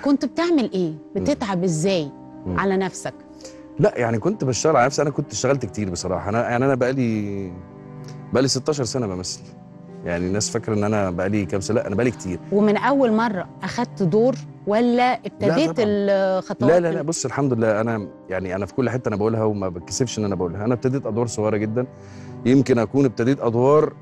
كنت بتعمل ايه بتتعب ازاي مم. على نفسك لا يعني كنت بشتغل على نفسي انا كنت اشتغلت كتير بصراحه انا يعني انا بقالي بقالي 16 سنه بمثل يعني الناس فاكره ان انا بقالي كام سنه لا انا بقالي كتير ومن اول مره اخدت دور ولا ابتديت طبعاً. الخطوات لا لا لا بص الحمد لله انا يعني انا في كل حته انا بقولها وما بتكسفش ان انا بقولها انا ابتديت ادوار صغيره جدا يمكن اكون ابتديت ادوار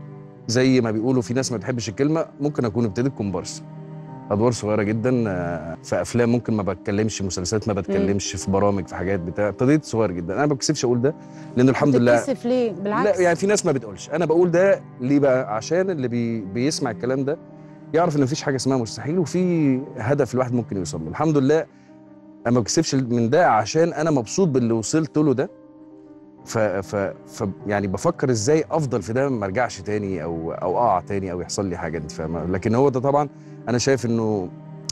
زي ما بيقولوا في ناس ما بتحبش الكلمه ممكن اكون ابتديت كومبارس ادوار صغيره جدا آه، في افلام ممكن ما بتكلمش مسلسلات ما بتكلمش في برامج في حاجات بتاع ابتديت صغير جدا انا ما بتكسفش اقول ده لان الحمد لله بتتكسف ليه بالعكس لا يعني في ناس ما بتقولش انا بقول ده ليه بقى عشان اللي بي بيسمع الكلام ده يعرف ان مفيش حاجه اسمها مستحيل وفي هدف الواحد ممكن يوصل له الحمد لله انا ما بكسبش من ده عشان انا مبسوط باللي وصلت له ده ف, ف, ف يعني بفكر ازاي افضل في ده ما ارجعش تاني او او اقع تاني او يحصل لي حاجه انت فاهمه لكن هو ده طبعا انا شايف انه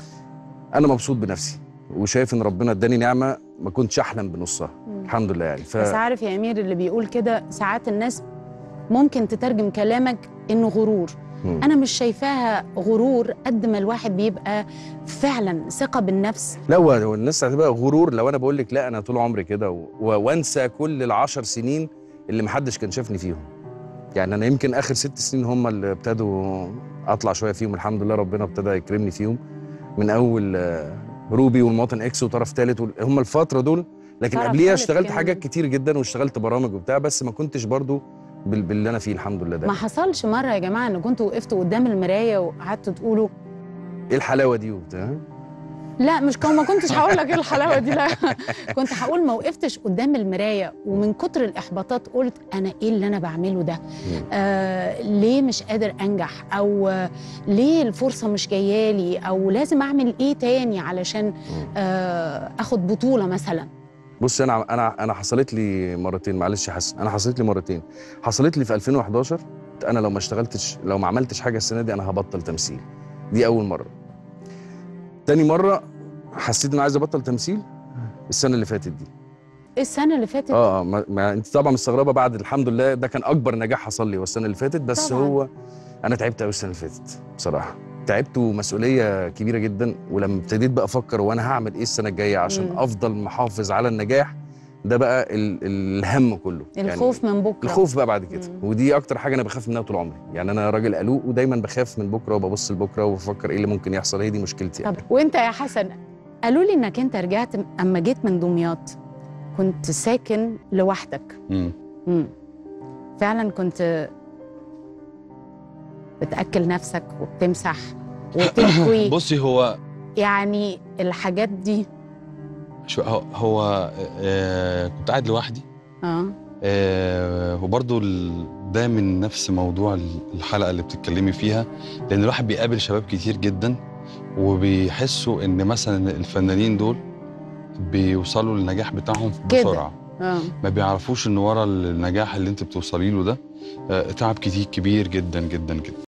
انا مبسوط بنفسي وشايف ان ربنا اداني نعمه ما كنتش احلم بنصها مم. الحمد لله يعني ف... بس عارف يا امير اللي بيقول كده ساعات الناس ممكن تترجم كلامك انه غرور مم. انا مش شايفاها غرور قد ما الواحد بيبقى فعلا ثقه بالنفس لا هو هو الناس هتبقى غرور لو انا بقول لك لا انا طول عمري كده و- و- وانسى كل العشر سنين اللي محدش كان شافني فيهم يعني انا يمكن اخر ست سنين هم اللي ابتدوا اطلع شويه فيهم الحمد لله ربنا ابتدى يكرمني فيهم من اول آه، روبي والمواطن اكس وطرف ثالث هم الفتره دول لكن طرف قبليها ثالث اشتغلت كمان. حاجات كتير جدا واشتغلت برامج وبتاع بس ما كنتش برضو بال- باللي انا فيه الحمد لله ده ما حصلش مره يا جماعه ان كنتوا وقفتوا قدام المرايه وقعدتوا تقولوا ايه الحلاوه دي وبتاع لا مش كو ما كنتش هقول لك ايه الحلاوه دي لا كنت هقول ما وقفتش قدام المرايه ومن كتر الاحباطات قلت انا ايه اللي انا بعمله ده آه ليه مش قادر انجح او آه ليه الفرصه مش جايه لي او لازم اعمل ايه تاني علشان آه اخد بطوله مثلا بص انا انا انا حصلت لي مرتين معلش يا حسن انا حصلت لي مرتين حصلت لي في 2011 انا لو ما اشتغلتش لو ما عملتش حاجه السنه دي انا هبطل تمثيل دي اول مره تاني مره حسيت ان أنا عايز ابطل تمثيل السنه اللي فاتت دي السنه اللي فاتت اه اه ما, ما انت طبعا مستغربه بعد الحمد لله ده كان اكبر نجاح حصل لي والسنه اللي فاتت بس طبعاً. هو انا تعبت قوي السنه اللي فاتت بصراحه تعبت ومسؤوليه كبيره جدا ولما ابتديت بقى افكر وانا هعمل ايه السنه الجايه عشان مم. افضل محافظ على النجاح ده بقى ال الهم كله الخوف من بكره الخوف بقى بعد كده مم. ودي اكتر حاجه انا بخاف منها طول عمري يعني انا راجل قلوق ودايما بخاف من بكره وببص لبكره وبفكر ايه اللي ممكن يحصل هي دي مشكلتي يعني. طب وانت يا حسن قالوا لي انك انت رجعت اما جيت من دمياط كنت ساكن لوحدك مم. مم. فعلا كنت بتاكل نفسك وبتمسح وتكوي بصي هو يعني الحاجات دي شو هو, هو آه كنت قاعد لوحدي اه آه وبرضو ال- ده من نفس موضوع ال- الحلقه اللي بتتكلمي فيها لان الواحد بيقابل شباب كتير جدا وبيحسوا ان مثلا الفنانين دول بيوصلوا للنجاح بتاعهم كده. بسرعه اه ما بيعرفوش ان ورا النجاح اللي انت بتوصلي له ده آه، تعب كتير كبير جدا جدا جدا